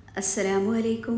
അസ്സലാമു അലൈക്കും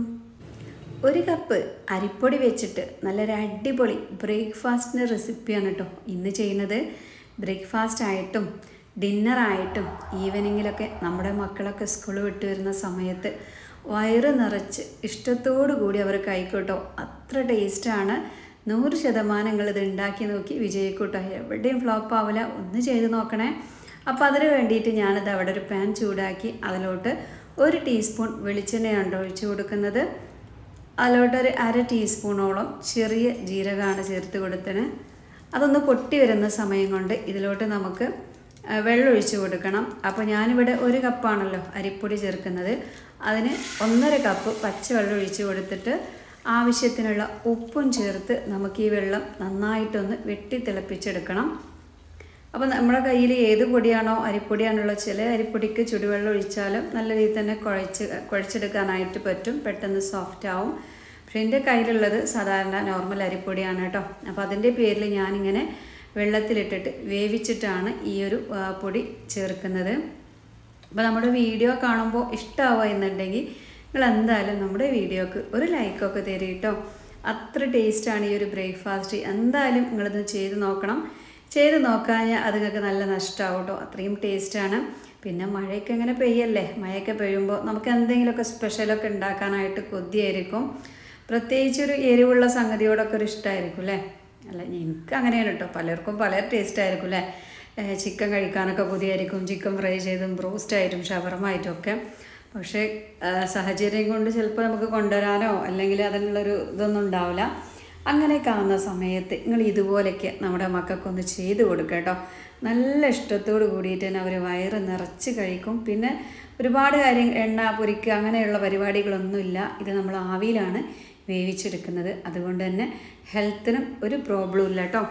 ഒരു കപ്പ് അരിപ്പൊടി വെച്ചിട്ട് നല്ലൊരു അടിപൊളി ബ്രേക്ക്ഫാസ്റ്റിൻ്റെ റെസിപ്പിയാണ് കേട്ടോ ഇന്ന് ചെയ്യുന്നത് ബ്രേക്ക്ഫാസ്റ്റ് ആയിട്ടും ഡിന്നറായിട്ടും ഈവനിങ്ങിലൊക്കെ നമ്മുടെ മക്കളൊക്കെ സ്കൂൾ വിട്ട് വരുന്ന സമയത്ത് വയറ് നിറച്ച് ഇഷ്ടത്തോടു കൂടി അവർ കഴിക്കൂട്ടോ അത്ര ടേസ്റ്റാണ് നൂറ് ശതമാനം നിങ്ങൾ ഇത് ഉണ്ടാക്കി നോക്കി വിജയിക്കൂട്ടോ എവിടെയും ഫ്ലോപ്പ് ആവില്ല ഒന്ന് ചെയ്ത് നോക്കണേ അപ്പോൾ അതിന് വേണ്ടിയിട്ട് ഞാനിത് അവിടെ ഒരു പാൻ ചൂടാക്കി അതിലോട്ട് ഒരു ടീസ്പൂൺ വെളിച്ചെണ്ണയാണ് ഒഴിച്ചു കൊടുക്കുന്നത് അതിലോട്ട് ഒരു അര ടീസ്പൂണോളം ചെറിയ ജീരകമാണ് ചേർത്ത് കൊടുത്തത് അതൊന്ന് പൊട്ടി വരുന്ന സമയം കൊണ്ട് ഇതിലോട്ട് നമുക്ക് ആ, വെള്ളം ഒഴിച്ച് കൊടുക്കണം അപ്പോൾ ഞാനിവിടെ ഒരു കപ്പാണല്ലോ അരിപ്പൊടി ചേർക്കുന്നത് അതിന് ഒന്നര കപ്പ് പച്ചവെള്ളം ഒഴിച്ച് കൊടുത്തിട്ട് ആവശ്യത്തിനുള്ള ഉപ്പും ചേർത്ത് നമുക്ക് ഈ വെള്ളം നന്നായിട്ടൊന്ന് വെട്ടി തിളപ്പിച്ചെടുക്കണം അപ്പോൾ നമ്മുടെ കയ്യിൽ ഏത് പൊടിയാണോ അരിപ്പൊടിയാണുള്ള ചില അരിപ്പൊടിക്ക് ചുടുവെള്ളം ഒഴിച്ചാലും നല്ല രീതിയിൽ തന്നെ കുഴച്ച് കുഴച്ചെടുക്കാനായിട്ട് പറ്റും പെട്ടെന്ന് സോഫ്റ്റ് ആവും പക്ഷേ എൻ്റെ കയ്യിലുള്ളത് സാധാരണ നോർമൽ അരിപ്പൊടിയാണ് കേട്ടോ അപ്പോൾ അതിൻ്റെ പേരിൽ ഞാനിങ്ങനെ വെള്ളത്തിലിട്ടിട്ട് വേവിച്ചിട്ടാണ് ഈ ഒരു ആ, പൊടി ചേർക്കുന്നത് അപ്പോൾ നമ്മുടെ വീഡിയോ കാണുമ്പോൾ ഇഷ്ടമാവുക എന്നുണ്ടെങ്കിൽ നിങ്ങൾ എന്തായാലും നമ്മുടെ വീഡിയോക്ക് ഒരു ലൈക്കൊക്കെ തരും കേട്ടോ അത്ര ടേസ്റ്റാണ് ഈ ഒരു ബ്രേക്ക്ഫാസ്റ്റ് എന്തായാലും നിങ്ങളിത് ചെയ്ത് നോക്കണം ചെയ്ത് നോക്കാൻ അത് നിങ്ങൾക്ക് നല്ല നഷ്ടമാവും കേട്ടോ അത്രയും ടേസ്റ്റാണ് പിന്നെ മഴയൊക്കെ ഇങ്ങനെ പെയ്യല്ലേ മഴയൊക്കെ പെയ്യുമ്പോൾ നമുക്ക് എന്തെങ്കിലുമൊക്കെ സ്പെഷ്യലൊക്കെ ഉണ്ടാക്കാനായിട്ട് കൊതിയായിരിക്കും പ്രത്യേകിച്ച് ഒരു എരിവുള്ള സംഗതിയോടൊക്കെ ഒരു ഇഷ്ടമായിരിക്കും അല്ലേ അല്ല എനിക്ക് അങ്ങനെയാണ് കേട്ടോ പലർക്കും പല ടേസ്റ്റ് ആയിരിക്കും അല്ലേ ചിക്കൻ കഴിക്കാനൊക്കെ പുതിയായിരിക്കും ചിക്കൻ ഫ്രൈ ചെയ്തും ബ്രോസ്റ്റ് ആയിട്ടും ഷവർമായിട്ടും ഒക്കെ പക്ഷേ ആ, സാഹചര്യം കൊണ്ട് ചിലപ്പോൾ നമുക്ക് കൊണ്ടുവരാനോ അല്ലെങ്കിൽ അതിനുള്ളൊരു ഇതൊന്നും ഉണ്ടാവില്ല അങ്ങനെയൊക്കെ ആവുന്ന സമയത്ത് നിങ്ങൾ ഇതുപോലെയൊക്കെ നമ്മുടെ മക്കൾക്കൊന്ന് ചെയ്ത് കൊടുക്കുക കേട്ടോ നല്ല ഇഷ്ടത്തോട് കൂടിയിട്ട് തന്നെ അവർ വയറ് നിറച്ച് കഴിക്കും പിന്നെ ഒരുപാട് കാര്യം എണ്ണ പൊരിക്കുക അങ്ങനെയുള്ള പരിപാടികളൊന്നുമില്ല ഇത് നമ്മൾ ആവിയിലാണ് വേവിച്ചെടുക്കുന്നത് അതുകൊണ്ട് തന്നെ ഹെൽത്തിനും ഒരു പ്രോബ്ലം ഇല്ല കേട്ടോ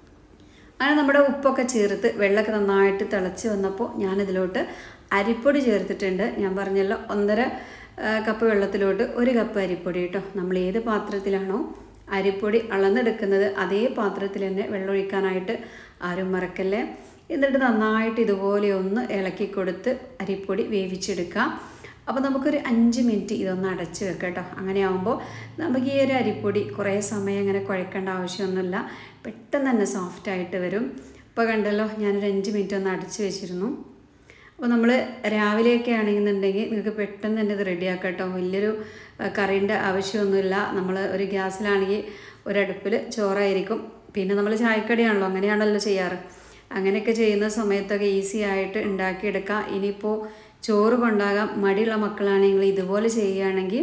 അങ്ങനെ നമ്മുടെ ഉപ്പൊക്കെ ചേർത്ത് വെള്ളമൊക്കെ നന്നായിട്ട് തിളച്ച് വന്നപ്പോൾ ഞാനിതിലോട്ട് അരിപ്പൊടി ചേർത്തിട്ടുണ്ട് ഞാൻ പറഞ്ഞല്ലോ ഒന്നര ആ, കപ്പ് വെള്ളത്തിലോട്ട് ഒരു കപ്പ് അരിപ്പൊടി കേട്ടോ നമ്മൾ ഏത് പാത്രത്തിലാണോ അരിപ്പൊടി അളന്നെടുക്കുന്നത് അതേ പാത്രത്തിൽ തന്നെ വെള്ളം ഒഴിക്കാനായിട്ട് ആരും മറക്കല്ലേ എന്നിട്ട് നന്നായിട്ട് ഇതുപോലെ ഒന്ന് ഇളക്കി കൊടുത്ത് അരിപ്പൊടി വേവിച്ചെടുക്കാം അപ്പോൾ നമുക്കൊരു അഞ്ച് മിനിറ്റ് ഇതൊന്ന് അടച്ച് വെക്കാം കേട്ടോ അങ്ങനെ ആകുമ്പോൾ നമുക്ക് ഈ ഒരു അരിപ്പൊടി കുറേ സമയം ഇങ്ങനെ കുഴക്കേണ്ട ആവശ്യമൊന്നുമില്ല പെട്ടെന്ന് തന്നെ സോഫ്റ്റ് ആയിട്ട് വരും ഇപ്പോൾ കണ്ടല്ലോ ഞാനൊരു അഞ്ച് മിനിറ്റ് ഒന്ന് അടച്ച് വെച്ചിരുന്നു അപ്പോൾ നമ്മൾ രാവിലെയൊക്കെ ആണെന്നുണ്ടെങ്കിൽ നിങ്ങൾക്ക് പെട്ടെന്ന് തന്നെ ഇത് റെഡിയാക്കാം കേട്ടോ വലിയൊരു ആ, കറീൻ്റെ ആവശ്യമൊന്നുമില്ല നമ്മൾ ഒരു ഗ്യാസിലാണെങ്കിൽ ഒരടുപ്പിൽ ചോറായിരിക്കും പിന്നെ നമ്മൾ ചായക്കടിയാണല്ലോ അങ്ങനെയാണല്ലോ ചെയ്യാറ് അങ്ങനെയൊക്കെ ചെയ്യുന്ന സമയത്തൊക്കെ ഈസി ആയിട്ട് ഉണ്ടാക്കിയെടുക്കാം ഇനിയിപ്പോൾ ചോറ് കൊണ്ടാകാം മടിയുള്ള മക്കളാണെങ്കിൽ ഇതുപോലെ ചെയ്യുകയാണെങ്കിൽ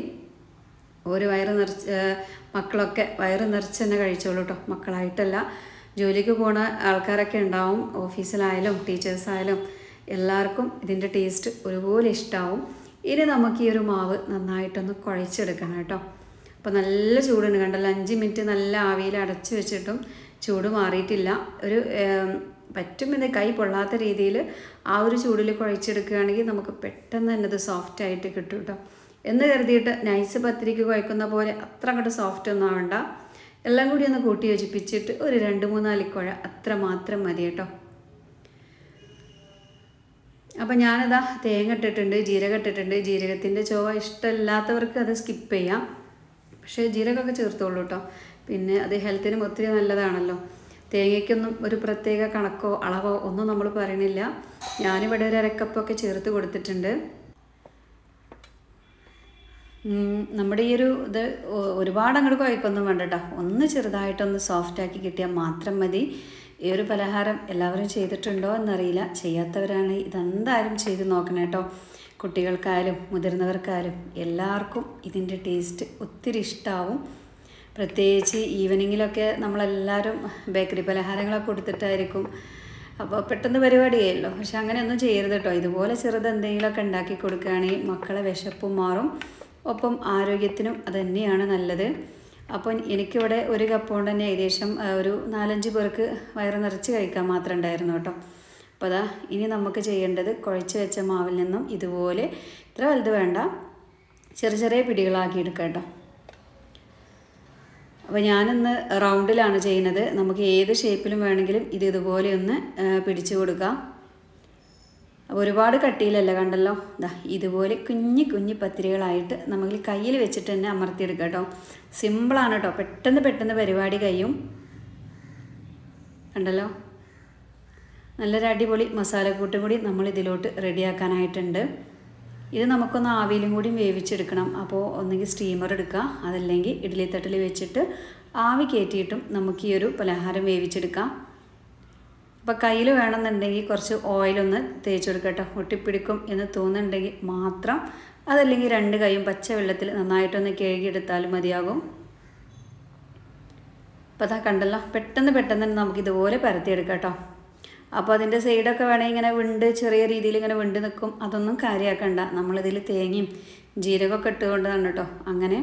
ഒരു വയറ് നിറച്ച് ഏഹ് മക്കളൊക്കെ വയറ് നിറച്ച് തന്നെ കഴിച്ചോളൂ കേട്ടോ മക്കളായിട്ടല്ല ജോലിക്ക് പോണ ആൾക്കാരൊക്കെ ഉണ്ടാവും ഓഫീസിലായാലും ടീച്ചേഴ്സായാലും എല്ലാവർക്കും ഇതിൻ്റെ ടേസ്റ്റ് ഒരുപോലെ ഇഷ്ടമാവും ഇനി നമുക്ക് ഈ ഒരു മാവ് നന്നായിട്ടൊന്ന് കുഴച്ചെടുക്കണം കേട്ടോ അപ്പോൾ നല്ല ചൂടുണ്ട് കണ്ടല്ലോ അഞ്ച് മിനിറ്റ് നല്ല ആവിയിൽ അടച്ച് വെച്ചിട്ടും ചൂട് മാറിയിട്ടില്ല ഒരു ഏം, പറ്റും ഇത് കൈ പൊള്ളാത്ത രീതിയിൽ ആ ഒരു ചൂടിൽ കുഴച്ചെടുക്കുകയാണെങ്കിൽ നമുക്ക് പെട്ടെന്ന് തന്നെ ഇത് സോഫ്റ്റ് ആയിട്ട് കിട്ടും കേട്ടോ എന്ന് കരുതിയിട്ട് നൈസ് പത്തിരിക്ക് കുഴക്കുന്ന പോലെ അത്ര അങ്ങോട്ട് സോഫ്റ്റ് ഒന്നും ആവണ്ട എല്ലാം കൂടി ഒന്ന് കൂട്ടി യോജിപ്പിച്ചിട്ട് ഒരു രണ്ട് മൂന്നാല് കുഴ അത്ര മാത്രം മതി കേട്ടോ അപ്പം ഞാനിതാ തേങ്ങ ഇട്ടിട്ടുണ്ട് ജീരകം ഇട്ടിട്ടുണ്ട് ജീരകത്തിൻ്റെ ചൊവ്വ ഇഷ്ടമില്ലാത്തവർക്ക് അത് സ്കിപ്പ് ചെയ്യാം പക്ഷേ ജീരകമൊക്കെ ചേർത്തോളൂ കേട്ടോ പിന്നെ അത് ഹെൽത്തിനും ഒത്തിരി നല്ലതാണല്ലോ തേങ്ങയ്ക്കൊന്നും ഒരു പ്രത്യേക കണക്കോ അളവോ ഒന്നും നമ്മൾ പറയണില്ല ഞാനിവിടെ ഒരു അരക്കപ്പൊക്കെ ചേർത്ത് കൊടുത്തിട്ടുണ്ട് ഉം, നമ്മുടെ ഈ ഒരു ഇത് ഒ- ഒരുപാട് അങ്ങോട്ട് കുഴക്കൊന്നും വേണ്ട കേട്ടോ ഒന്ന് ചെറുതായിട്ടൊന്ന് സോഫ്റ്റ് ആക്കി കിട്ടിയാൽ മാത്രം മതി ഈ ഒരു പലഹാരം എല്ലാവരും ചെയ്തിട്ടുണ്ടോ എന്നറിയില്ല ചെയ്യാത്തവരാണ് ഇതെന്തായാലും ചെയ്ത് നോക്കണം കേട്ടോ കുട്ടികൾക്കായാലും മുതിർന്നവർക്കായാലും എല്ലാവർക്കും ഇതിൻ്റെ ടേസ്റ്റ് ഒത്തിരി ഇഷ്ടമാവും പ്രത്യേകിച്ച് ഈവനിങ്ങിലൊക്കെ നമ്മളെല്ലാവരും ബേക്കറി പലഹാരങ്ങളൊക്കെ കൊടുത്തിട്ടായിരിക്കും അപ്പോൾ പെട്ടെന്ന് പരിപാടിയായല്ലോ പക്ഷെ അങ്ങനെയൊന്നും ചെയ്യരുത് കേട്ടോ ഇതുപോലെ ചെറുത് എന്തെങ്കിലുമൊക്കെ ഉണ്ടാക്കി കൊടുക്കുകയാണെങ്കിൽ മക്കളെ വിശപ്പും മാറും ഒപ്പം ആരോഗ്യത്തിനും അത് തന്നെയാണ് നല്ലത് അപ്പോൾ എനിക്കിവിടെ ഒരു കപ്പ് കൊണ്ട് തന്നെ ഏകദേശം ആ, ഒരു നാലഞ്ച് പേർക്ക് വയറ് നിറച്ച് കഴിക്കാൻ മാത്രം ഉണ്ടായിരുന്നു കേട്ടോ അപ്പോൾ അതാ ഇനി നമുക്ക് ചെയ്യേണ്ടത് കുഴച്ച് വെച്ച മാവിൽ നിന്നും ഇതുപോലെ ഇത്ര വലുത് വേണ്ട ചെറിയ ചെറിയ പിടികളാക്കി എടുക്കാം കേട്ടോ അപ്പോൾ ഞാനിന്ന് റൗണ്ടിലാണ് ചെയ്യുന്നത് നമുക്ക് ഏത് ഷേപ്പിലും വേണമെങ്കിലും ഇത് ഇതുപോലെ ഒന്ന് ആ, പിടിച്ചു കൊടുക്കാം അപ്പോൾ ഒരുപാട് കട്ടിയിലല്ല കണ്ടല്ലോ ദാ ഇതുപോലെ കുഞ്ഞി കുഞ്ഞി പത്തിരികളായിട്ട് നമുക്ക് കയ്യിൽ വെച്ചിട്ട് തന്നെ അമർത്തിയെടുക്കാം കേട്ടോ സിമ്പിളാണ് കേട്ടോ പെട്ടെന്ന് പെട്ടെന്ന് പരിപാടി കഴിയും കണ്ടല്ലോ നല്ലൊരു അടിപൊളി മസാലക്കൂട്ടും കൂടി നമ്മൾ ഇതിലോട്ട് റെഡിയാക്കാനായിട്ടുണ്ട് ഇത് നമുക്കൊന്ന് ആവിയിലും കൂടി വേവിച്ചെടുക്കണം അപ്പോൾ ഒന്നെങ്കിൽ സ്റ്റീമർ എടുക്കുക അതല്ലെങ്കിൽ ഇഡ്ഡലി തട്ടിൽ വെച്ചിട്ട് ആവി കയറ്റിയിട്ടും നമുക്ക് ഈ ഒരു പലഹാരം വേവിച്ചെടുക്കാം അപ്പോൾ കയ്യിൽ വേണമെന്നുണ്ടെങ്കിൽ കുറച്ച് ഓയിലൊന്ന് തേച്ച് കൊടുക്കട്ടോ ഒട്ടിപ്പിടിക്കും എന്ന് തോന്നുന്നുണ്ടെങ്കിൽ മാത്രം അതല്ലെങ്കിൽ രണ്ട് കൈയും പച്ച വെള്ളത്തിൽ നന്നായിട്ടൊന്ന് കഴുകിയെടുത്താലും മതിയാകും അപ്പോൾ അതാ കണ്ടല്ലോ പെട്ടെന്ന് പെട്ടെന്ന് തന്നെ നമുക്ക് ഇതുപോലെ പരത്തിയെടുക്കാം കേട്ടോ അപ്പോൾ അതിൻ്റെ സൈഡൊക്കെ വേണമെങ്കിൽ ഇങ്ങനെ വിണ്ട് ചെറിയ രീതിയിൽ ഇങ്ങനെ വിണ്ട് നിൽക്കും അതൊന്നും കാര്യമാക്കണ്ട നമ്മളിതിൽ തേങ്ങയും ജീരകമൊക്കെ ഇട്ടുകൊണ്ടാണ് കേട്ടോ അങ്ങനെ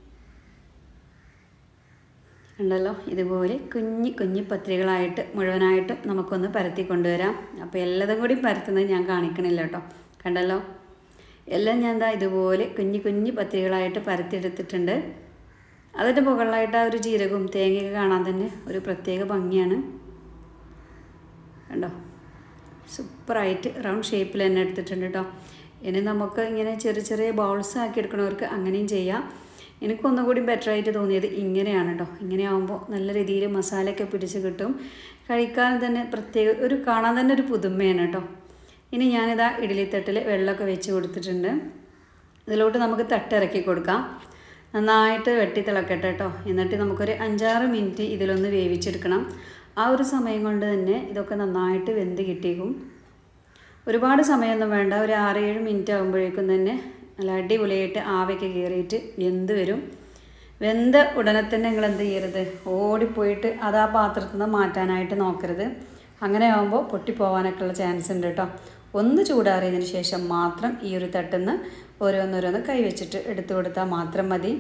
ഉണ്ടല്ലോ ഇതുപോലെ കുഞ്ഞി കുഞ്ഞി പത്രികളായിട്ട് മുഴുവനായിട്ടും നമുക്കൊന്ന് പരത്തി കൊണ്ടുവരാം അപ്പോൾ എല്ലാതും കൂടി പരത്തുന്നത് ഞാൻ കാണിക്കണില്ല കേട്ടോ കണ്ടല്ലോ എല്ലാം ഞാൻ എന്താ ഇതുപോലെ കുഞ്ഞി കുഞ്ഞി പത്രികളായിട്ട് പരത്തിയെടുത്തിട്ടുണ്ട് അതിൻ്റെ മുകളിലായിട്ട് ആ ഒരു ജീരകവും തേങ്ങയൊക്കെ കാണാൻ തന്നെ ഒരു പ്രത്യേക ഭംഗിയാണ് കണ്ടോ സൂപ്പറായിട്ട് റൗണ്ട് ഷേപ്പിൽ തന്നെ എടുത്തിട്ടുണ്ട് കേട്ടോ ഇനി നമുക്ക് ഇങ്ങനെ ചെറിയ ചെറിയ ബൗൾസ് ആക്കി എടുക്കണവർക്ക് അങ്ങനെയും ചെയ്യാം എനിക്കൊന്നുകൂടി ബെറ്റർ ആയിട്ട് തോന്നിയത് ഇങ്ങനെയാണ് കേട്ടോ ഇങ്ങനെ ആകുമ്പോൾ നല്ല രീതിയിൽ മസാലയൊക്കെ പിടിച്ച് കിട്ടും കഴിക്കാൻ തന്നെ പ്രത്യേക ഒരു കാണാൻ തന്നെ ഒരു പുതുമയാണ് കേട്ടോ ഇനി ഞാനിതാ ഇഡ്ഡലിത്തട്ടിൽ വെള്ളമൊക്കെ വെച്ച് കൊടുത്തിട്ടുണ്ട് ഇതിലോട്ട് നമുക്ക് തട്ടിറക്കി കൊടുക്കാം നന്നായിട്ട് വെട്ടി തിളക്കട്ടെ കേട്ടോ എന്നിട്ട് നമുക്കൊരു അഞ്ചാറ് മിനിറ്റ് ഇതിലൊന്ന് വേവിച്ചെടുക്കണം ആ ഒരു സമയം കൊണ്ട് തന്നെ ഇതൊക്കെ നന്നായിട്ട് വെന്ത് കിട്ടിയേക്കും ഒരുപാട് സമയമൊന്നും വേണ്ട ഒരു ആറ് ഏഴ് മിനിറ്റ് ആകുമ്പോഴേക്കും തന്നെ നല്ല അടിപൊളിയായിട്ട് ആവയ്ക്ക് കയറിയിട്ട് വെന്ത് വരും വെന്ത ഉടനെ തന്നെ നിങ്ങൾ എന്ത് ചെയ്യരുത് ഓടിപ്പോയിട്ട് അത് ആ പാത്രത്തിൽ നിന്ന് മാറ്റാനായിട്ട് നോക്കരുത് അങ്ങനെ ആകുമ്പോൾ പൊട്ടിപ്പോവാനൊക്കെ ഉള്ള ചാൻസ് ഉണ്ട് കേട്ടോ ഒന്ന് ചൂടാറിയതിന് ശേഷം മാത്രം ഈ ഒരു തട്ടിന്ന് ഓരോന്നോരോന്ന് കൈവച്ചിട്ട് എടുത്തു കൊടുത്താൽ മാത്രം മതി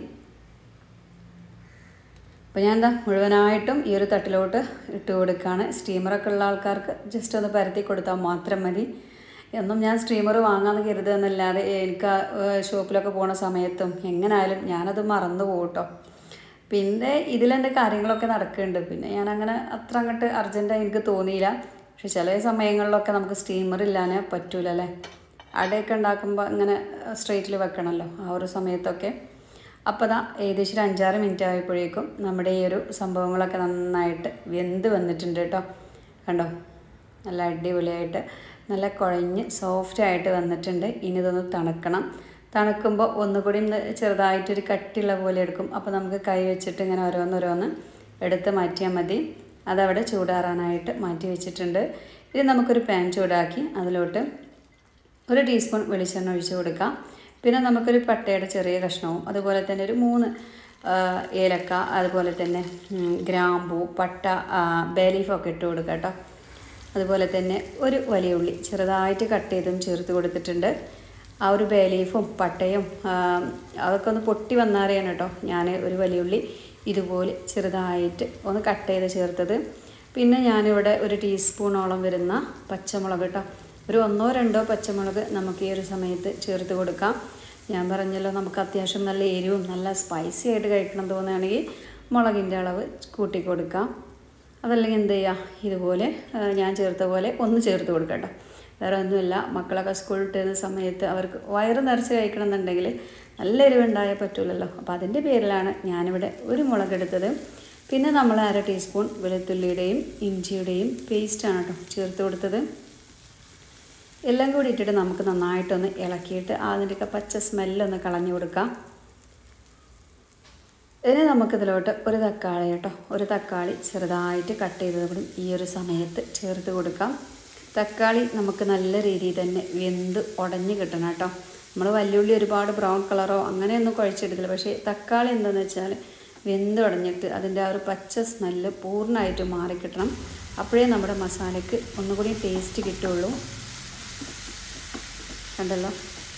അപ്പോൾ ഞാൻ എന്താ മുഴുവനായിട്ടും ഈ ഒരു തട്ടിലോട്ട് ഇട്ട് കൊടുക്കുകയാണ് സ്റ്റീമറൊക്കെ ഉള്ള ആൾക്കാർക്ക് ജസ്റ്റ് ഒന്ന് പരത്തി കൊടുത്താൽ മാത്രം മതി എന്നും ഞാൻ സ്റ്റീമർ വാങ്ങാമെന്ന് കരുതുകയെന്നല്ലാതെ എനിക്ക് ആ, ഏഹ്, ഷോപ്പിലൊക്കെ പോണ സമയത്തും എങ്ങനായാലും ഞാനത് മറന്നു പോകും കേട്ടോ പിന്നെ ഇതിലെൻ്റെ കാര്യങ്ങളൊക്കെ നടക്കുന്നുണ്ട് പിന്നെ ഞാൻ അങ്ങനെ അത്ര അങ്ങോട്ട് അർജൻറ്റായി എനിക്ക് തോന്നിയില്ല പക്ഷെ ചില സമയങ്ങളിലൊക്കെ നമുക്ക് സ്റ്റീമർ ഇല്ലാനേ പറ്റൂല അല്ലേ അടയൊക്കെ ഉണ്ടാക്കുമ്പോൾ ഇങ്ങനെ സ്ട്രെയിറ്റിൽ വെക്കണമല്ലോ ആ ഒരു സമയത്തൊക്കെ അപ്പോൾ ദാ ഏകദേശം ഒരു അഞ്ചാറ് മിനിറ്റ് ആയപ്പോഴേക്കും നമ്മുടെ ഈ ഒരു സംഭവങ്ങളൊക്കെ നന്നായിട്ട് വെന്ത് വന്നിട്ടുണ്ട് കേട്ടോ കണ്ടോ നല്ല അടിപൊളിയായിട്ട് നല്ല കുഴഞ്ഞ് സോഫ്റ്റായിട്ട് വന്നിട്ടുണ്ട് ഇനി ഇതൊന്ന് തണുക്കണം തണുക്കുമ്പോൾ ഒന്നുകൂടി ഒന്ന് ചെറുതായിട്ടൊരു കട്ടിയുള്ള പോലെ എടുക്കും അപ്പോൾ നമുക്ക് കൈ വെച്ചിട്ട് ഇങ്ങനെ ഓരോന്നോരോന്ന് എടുത്ത് മാറ്റിയാൽ മതി അതവിടെ ചൂടാറാനായിട്ട് മാറ്റി വെച്ചിട്ടുണ്ട് ഇനി നമുക്കൊരു പാൻ ചൂടാക്കി അതിലോട്ട് ഒരു ടീസ്പൂൺ വെളിച്ചെണ്ണ ഒഴിച്ച് കൊടുക്കാം പിന്നെ നമുക്കൊരു പട്ടയുടെ ചെറിയ കഷ്ണവും അതുപോലെ തന്നെ ഒരു മൂന്ന് ആ, ഏലക്ക അതുപോലെ തന്നെ ഉം, ഗ്രാമ്പൂ പട്ട ബേലീഫൊക്കെ ഇട്ട് കൊടുക്കാം കേട്ടോ അതുപോലെ തന്നെ ഒരു വലിയ ഉള്ളി ചെറുതായിട്ട് കട്ട് ചെയ്തും ചേർത്ത് കൊടുത്തിട്ടുണ്ട് ആ ഒരു ബേലീഫും പട്ടയും ആ, അതൊക്കെ ഒന്ന് പൊട്ടി വന്നാറിയാണ് കേട്ടോ ഞാൻ ഒരു വലിയ ഉള്ളി ഇതുപോലെ ചെറുതായിട്ട് ഒന്ന് കട്ട് ചെയ്ത് ചേർത്തത് പിന്നെ ഞാനിവിടെ ഒരു ടീസ്പൂണോളം വരുന്ന പച്ചമുളക് കേട്ടോ ഒരു ഒന്നോ രണ്ടോ പച്ചമുളക് നമുക്ക് ഈ ഒരു സമയത്ത് ചേർത്ത് കൊടുക്കാം ഞാൻ പറഞ്ഞല്ലോ നമുക്ക് അത്യാവശ്യം നല്ല എരിവും നല്ല സ്പൈസി ആയിട്ട് കഴിക്കണം തോന്നുകയാണെങ്കിൽ മുളകിൻ്റെ അളവ് കൂട്ടി കൊടുക്കാം അതല്ലെങ്കിൽ എന്ത് ചെയ്യുക ഇതുപോലെ ആ, ഞാൻ ചേർത്ത പോലെ ഒന്ന് ചേർത്ത് കൊടുക്കാം കേട്ടോ വേറെ ഒന്നുമില്ല മക്കളൊക്കെ സ്കൂളിൽ വിട്ടുന്ന സമയത്ത് അവർക്ക് വയറ് നിറച്ച് കഴിക്കണം എന്നുണ്ടെങ്കിൽ നല്ല എരിവുണ്ടായാൽ പറ്റൂലല്ലോ അപ്പോൾ അതിൻ്റെ പേരിലാണ് ഞാനിവിടെ ഒരു മുളകെടുത്തത് പിന്നെ നമ്മൾ അര ടീസ്പൂൺ വെളുത്തുള്ളിയുടെയും ഇഞ്ചിയുടെയും പേസ്റ്റാണ് കേട്ടോ ചേർത്ത് കൊടുത്തത് എല്ലാം കൂടി ഇട്ടിട്ട് നമുക്ക് നന്നായിട്ടൊന്ന് ഇളക്കിയിട്ട് അതിൻ്റെയൊക്കെ പച്ച സ്മെല്ലൊന്ന് കളഞ്ഞു കൊടുക്കാം ഇനി നമുക്കിതിലോട്ട് ഒരു തക്കാളി കേട്ടോ ഒരു തക്കാളി ചെറുതായിട്ട് കട്ട് ചെയ്തത് കൂടി ഈ ഒരു സമയത്ത് ചേർത്ത് കൊടുക്കാം തക്കാളി നമുക്ക് നല്ല രീതിയിൽ തന്നെ വെന്ത് ഉടഞ്ഞ് കിട്ടണം കേട്ടോ നമ്മൾ വല്യുള്ളി ഒരുപാട് ബ്രൗൺ കളറോ അങ്ങനെയൊന്നും കുഴച്ചെടുക്കില്ല പക്ഷേ തക്കാളി എന്താണെന്ന് വെച്ചാൽ വെന്ത് ഉടഞ്ഞിട്ട് അതിൻ്റെ ആ ഒരു പച്ച സ്മെല്ല് പൂർണ്ണമായിട്ട് മാറിക്കിട്ടണം അപ്പോഴേ നമ്മുടെ മസാലയ്ക്ക് ഒന്നുകൂടി ടേസ്റ്റ് കിട്ടുള്ളൂ കണ്ടല്ലോ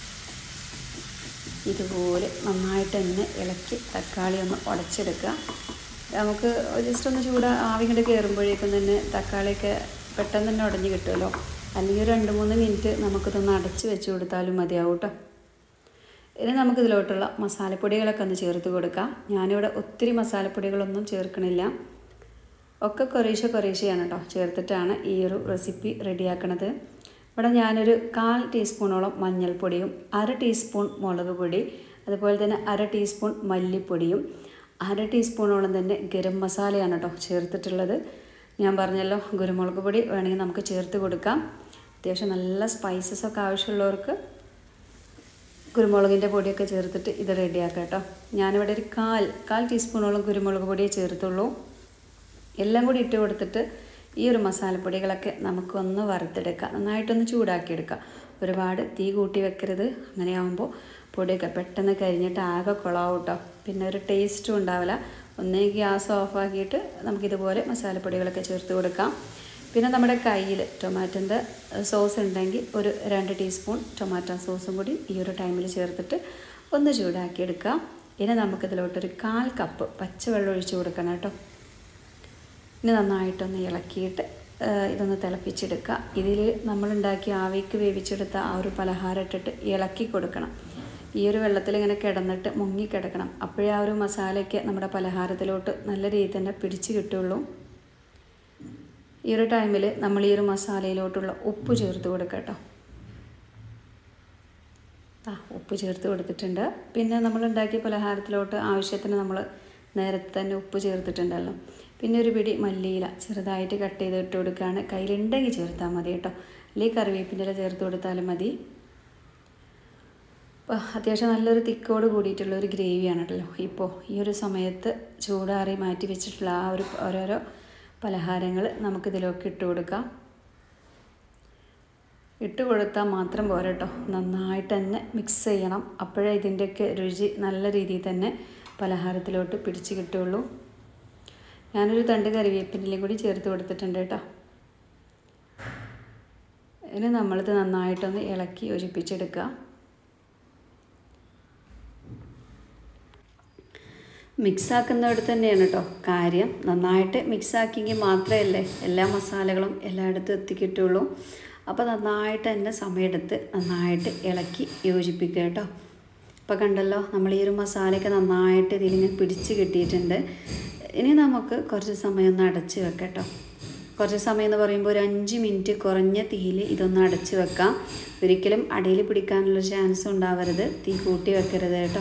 ഇതുപോലെ നന്നായിട്ട് തന്നെ ഇളക്കി തക്കാളി ഒന്ന് ഉടച്ചെടുക്കുക നമുക്ക് ജസ്റ്റ് ഒന്ന് ചൂട് ആവി കണ്ട് കയറുമ്പോഴേക്കും തന്നെ തക്കാളിയൊക്കെ പെട്ടെന്ന് തന്നെ ഉടഞ്ഞ് കിട്ടുമല്ലോ അല്ലെങ്കിൽ ഒരു രണ്ട് മൂന്ന് മിനിറ്റ് നമുക്കിതൊന്ന് അടച്ച് വെച്ച് കൊടുത്താലും മതിയാവും കേട്ടോ ഇനി നമുക്കിതിലോട്ടുള്ള മസാലപ്പൊടികളൊക്കെ ഒന്ന് ചേർത്ത് കൊടുക്കാം ഞാനിവിടെ ഒത്തിരി മസാലപ്പൊടികളൊന്നും ചേർക്കണില്ല ഒക്കെ കുറേശ്ശെ കുറേശ്ശെയാണ് കേട്ടോ ചേർത്തിട്ടാണ് ഈ ഒരു റെസിപ്പി റെഡിയാക്കണത് ഇവിടെ ഞാനൊരു കാൽ ടീസ്പൂണോളം മഞ്ഞൾപ്പൊടിയും അര ടീസ്പൂൺ മുളക് പൊടി അതുപോലെ തന്നെ അര ടീസ്പൂൺ മല്ലിപ്പൊടിയും അര ടീസ്പൂണോളം തന്നെ ഗരം മസാലയാണ് കേട്ടോ ചേർത്തിട്ടുള്ളത് ഞാൻ പറഞ്ഞല്ലോ കുരുമുളക് പൊടി വേണമെങ്കിൽ നമുക്ക് ചേർത്ത് കൊടുക്കാം അത്യാവശ്യം നല്ല സ്പൈസസ് ഒക്കെ ആവശ്യമുള്ളവർക്ക് കുരുമുളകിൻ്റെ പൊടിയൊക്കെ ചേർത്തിട്ട് ഇത് റെഡിയാക്കാം കേട്ടോ ഞാനിവിടെ ഒരു കാൽ കാൽ ടീസ്പൂണോളം കുരുമുളക് പൊടിയേ ചേർത്തുള്ളൂ എല്ലാം കൂടി ഇട്ട് കൊടുത്തിട്ട് ഈ ഒരു മസാലപ്പൊടികളൊക്കെ നമുക്കൊന്ന് വറുത്തെടുക്കാം നന്നായിട്ടൊന്ന് ചൂടാക്കിയെടുക്കാം ഒരുപാട് തീ കൂട്ടി വെക്കരുത് അങ്ങനെയാകുമ്പോൾ പൊടിയൊക്കെ പെട്ടെന്ന് കരിഞ്ഞിട്ട് ആകെ കുളാവും കേട്ടോ പിന്നെ ഒരു ടേസ്റ്റും ഉണ്ടാവില്ല ഒന്നേ ഗ്യാസ് ഓഫാക്കിയിട്ട് നമുക്കിതുപോലെ മസാലപ്പൊടികളൊക്കെ ചേർത്ത് കൊടുക്കാം പിന്നെ നമ്മുടെ കയ്യിൽ ടൊമാറ്റോൻ്റെ സോസ് ഉണ്ടെങ്കിൽ ഒരു രണ്ട് ടീസ്പൂൺ ടൊമാറ്റോ സോസും കൂടി ഈ ഒരു ടൈമിൽ ചേർത്തിട്ട് ഒന്ന് ചൂടാക്കിയെടുക്കാം ഇനി നമുക്കിതിലോട്ടൊരു കാൽ കപ്പ് പച്ചവെള്ളം ഒഴിച്ച് കൊടുക്കണം കേട്ടോ ഇനി നന്നായിട്ടൊന്ന് ഇളക്കിയിട്ട് ഇതൊന്ന് തിളപ്പിച്ചെടുക്കുക ഇതിൽ നമ്മളുണ്ടാക്കി ആവിക്ക് വേവിച്ചെടുത്ത ആ ഒരു പലഹാരം ഇട്ടിട്ട് ഇളക്കി കൊടുക്കണം ഈ ഒരു വെള്ളത്തിൽ ഇങ്ങനെ കിടന്നിട്ട് മുങ്ങി കിടക്കണം അപ്പോഴേ ആ ഒരു മസാലയ്ക്ക് നമ്മുടെ പലഹാരത്തിലോട്ട് നല്ല രീതിയിൽ തന്നെ പിടിച്ച് കിട്ടുള്ളൂ ഈ ഒരു ടൈമിൽ നമ്മൾ ഈ ഒരു മസാലയിലോട്ടുള്ള ഉപ്പ് ചേർത്ത് കൊടുക്കുക കേട്ടോ ആ ഉപ്പ് ചേർത്ത് കൊടുത്തിട്ടുണ്ട് പിന്നെ നമ്മൾ ഉണ്ടാക്കിയ പലഹാരത്തിലോട്ട് ആവശ്യത്തിന് നമ്മൾ നേരത്തെ തന്നെ ഉപ്പ് ചേർത്തിട്ടുണ്ടല്ലോ പിന്നെ ഒരു പിടി മല്ലിയില ചെറുതായിട്ട് കട്ട് ചെയ്ത് ഇട്ട് കൊടുക്കുകയാണ് കയ്യിലുണ്ടെങ്കിൽ ചേർത്താൽ മതി കേട്ടോ അല്ലെങ്കിൽ കറിവേപ്പിൻ്റെ ഇല ചേർത്ത് കൊടുത്താലും മതി അപ്പോൾ അത്യാവശ്യം നല്ലൊരു തിക്കോട് കൂടിയിട്ടുള്ള ഒരു ഗ്രേവിയാണ് കേട്ടല്ലോ ഇപ്പോൾ ഈ ഒരു സമയത്ത് ചൂടാറി മാറ്റി വെച്ചിട്ടുള്ള ആ ഒരു ഓരോരോ പലഹാരങ്ങൾ നമുക്കിതിലൊക്കെ ഇട്ട് കൊടുക്കാം ഇട്ട് കൊടുത്താൽ മാത്രം പോരാ കേട്ടോ നന്നായിട്ട് തന്നെ മിക്സ് ചെയ്യണം അപ്പോഴേ ഇതിൻ്റെയൊക്കെ രുചി നല്ല രീതിയിൽ തന്നെ പലഹാരത്തിലോട്ട് പിടിച്ച് കിട്ടുള്ളൂ ഞാനൊരു തണ്ട് കറിവേപ്പിൻ്റെയും കൂടി ചേർത്ത് കൊടുത്തിട്ടുണ്ട് കേട്ടോ ഇനി നമ്മളിത് നന്നായിട്ടൊന്ന് ഇളക്കി യോജിപ്പിച്ചെടുക്കുക മിക്സാക്കുന്നിടത്ത് തന്നെയാണ് കേട്ടോ കാര്യം നന്നായിട്ട് മിക്സാക്കിയെങ്കിൽ മാത്രമല്ലേ എല്ലാ മസാലകളും എല്ലായിടത്തും എത്തിക്കിട്ടുള്ളൂ അപ്പോൾ നന്നായിട്ട് തന്നെ സമയമെടുത്ത് നന്നായിട്ട് ഇളക്കി യോജിപ്പിക്കുക കേട്ടോ ഇപ്പോൾ കണ്ടല്ലോ നമ്മൾ ഈ ഒരു മസാലയൊക്കെ നന്നായിട്ട് ഇതിലിങ്ങനെ പിടിച്ച് കിട്ടിയിട്ടുണ്ട് ഇനി നമുക്ക് കുറച്ച് സമയം ഒന്ന് അടച്ച് വെക്കാം കേട്ടോ കുറച്ച് സമയം എന്ന് പറയുമ്പോൾ ഒരു അഞ്ച് മിനിറ്റ് കുറഞ്ഞ തീയിൽ ഇതൊന്ന് അടച്ച് വെക്കാം ഒരിക്കലും അടിയിൽ പിടിക്കാനുള്ള ചാൻസ് ഉണ്ടാവരുത് തീ കൂട്ടി വെക്കരുത് കേട്ടോ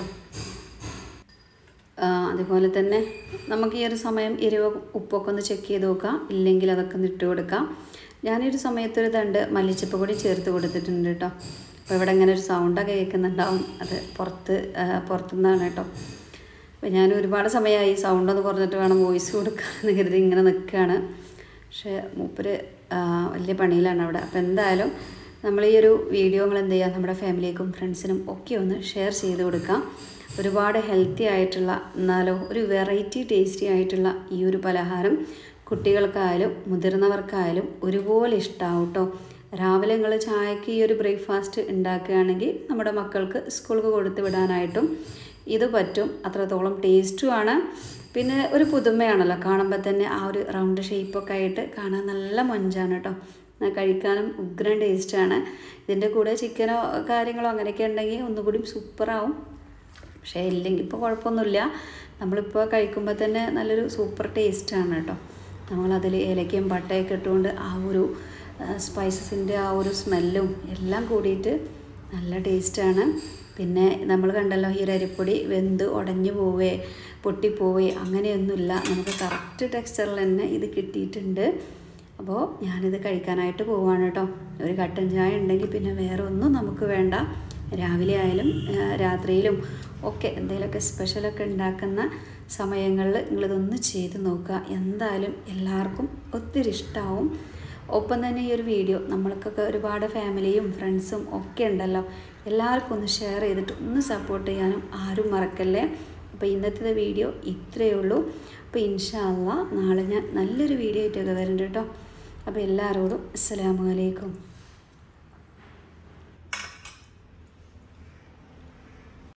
അതുപോലെ തന്നെ നമുക്ക് ഈ ഒരു സമയം എരിവ് ഉപ്പൊക്കെ ഒന്ന് ചെക്ക് ചെയ്ത് നോക്കാം ഇല്ലെങ്കിൽ അതൊക്കെ ഒന്ന് ഇട്ട് കൊടുക്കാം ഞാനൊരു സമയത്തൊരു തണ്ട് മല്ലിച്ചപ്പ് കൂടി ചേർത്ത് കൊടുത്തിട്ടുണ്ട് കേട്ടോ അപ്പോൾ ഇവിടെ ഇങ്ങനെ ഒരു സൗണ്ടൊക്കെ കേൾക്കുന്നുണ്ടാവും അത് പുറത്ത് പുറത്തുനിന്നാണ് കേട്ടോ അപ്പോൾ ഞാൻ ഒരുപാട് സമയമായി സൗണ്ട് ഒന്ന് കുറഞ്ഞിട്ട് വേണം വോയിസ് കൊടുക്കാമെന്ന് കരുതി ഇങ്ങനെ നിൽക്കുകയാണ് പക്ഷേ മൂപ്പര് വലിയ പണിയിലാണ് അവിടെ അപ്പോൾ എന്തായാലും നമ്മൾ ഈ ഒരു വീഡിയോ നിങ്ങൾ എന്ത് ചെയ്യുക നമ്മുടെ ഫാമിലിക്കും ഫ്രണ്ട്സിനും ഒക്കെ ഒന്ന് ഷെയർ ചെയ്ത് കൊടുക്കാം ഒരുപാട് ഹെൽത്തി ആയിട്ടുള്ള എന്നാലോ ഒരു വെറൈറ്റി ടേസ്റ്റി ആയിട്ടുള്ള ഈ ഒരു പലഹാരം കുട്ടികൾക്കായാലും മുതിർന്നവർക്കായാലും ഒരുപോലെ ഇഷ്ടമാവും കേട്ടോ രാവിലെ നിങ്ങൾ ചായക്ക് ഈ ഒരു ബ്രേക്ക്ഫാസ്റ്റ് ഉണ്ടാക്കുകയാണെങ്കിൽ നമ്മുടെ മക്കൾക്ക് സ്കൂൾക്ക് കൊടുത്ത് വിടാനായിട്ടും ഇത് പറ്റും അത്രത്തോളം ടേസ്റ്റുമാണ് പിന്നെ ഒരു പുതുമയാണല്ലോ കാണുമ്പോൾ തന്നെ ആ ഒരു റൗണ്ട് ഷേപ്പൊക്കെ ആയിട്ട് കാണാൻ നല്ല മൊഞ്ചാണ് കേട്ടോ കഴിക്കാനും ഉഗ്രൻ ടേസ്റ്റാണ് ഇതിൻ്റെ കൂടെ ചിക്കനോ കാര്യങ്ങളോ അങ്ങനെയൊക്കെ ഉണ്ടെങ്കിൽ ഒന്നുകൂടി സൂപ്പറാവും പക്ഷേ ഇല്ലെങ്കിൽ ഇപ്പോൾ കുഴപ്പമൊന്നുമില്ല നമ്മളിപ്പോൾ കഴിക്കുമ്പോൾ തന്നെ നല്ലൊരു സൂപ്പർ ടേസ്റ്റാണ് കേട്ടോ നമ്മളതിൽ ഏലക്കയും പട്ടയൊക്കെ ഇട്ടുകൊണ്ട് ആ ഒരു സ്പൈസസിൻ്റെ ആ ഒരു സ്മെല്ലും എല്ലാം കൂടിയിട്ട് നല്ല ടേസ്റ്റാണ് പിന്നെ നമ്മൾ കണ്ടല്ലോ ഈ ഒരു അരിപ്പൊടി വെന്ത് ഉടഞ്ഞു പോവേ പൊട്ടിപ്പോവേ അങ്ങനെയൊന്നുമില്ല നമുക്ക് കറക്റ്റ് ടെക്സ്ചറിൽ തന്നെ ഇത് കിട്ടിയിട്ടുണ്ട് അപ്പോൾ ഞാനിത് കഴിക്കാനായിട്ട് പോവാണ് കേട്ടോ ഒരു കട്ടൻ ചായ ഉണ്ടെങ്കിൽ പിന്നെ വേറെ ഒന്നും നമുക്ക് വേണ്ട രാവിലെ ആയാലും രാത്രിയിലും ഒക്കെ എന്തെങ്കിലുമൊക്കെ സ്പെഷ്യലൊക്കെ ഉണ്ടാക്കുന്ന സമയങ്ങളിൽ നിങ്ങളിതൊന്ന് ചെയ്ത് നോക്കുക എന്തായാലും എല്ലാവർക്കും ഒത്തിരി ഇഷ്ടമാവും ഒപ്പം തന്നെ ഈ ഒരു വീഡിയോ നമ്മൾക്കൊക്കെ ഒരുപാട് ഫാമിലിയും ഫ്രണ്ട്സും ഒക്കെ ഉണ്ടല്ലോ എല്ലാവർക്കും ഒന്ന് ഷെയർ ചെയ്തിട്ട് ഒന്ന് സപ്പോർട്ട് ചെയ്യാനും ആരും മറക്കല്ലേ അപ്പോൾ ഇന്നത്തെ വീഡിയോ ഇത്രയേ ഉള്ളൂ അപ്പോൾ ഇൻഷാല്ല നാളെ ഞാൻ നല്ലൊരു വീഡിയോ ആയിട്ടൊക്കെ വരുന്നുണ്ട് കേട്ടോ അപ്പോൾ എല്ലാവരോടും അസ്സലാമു അലൈക്കും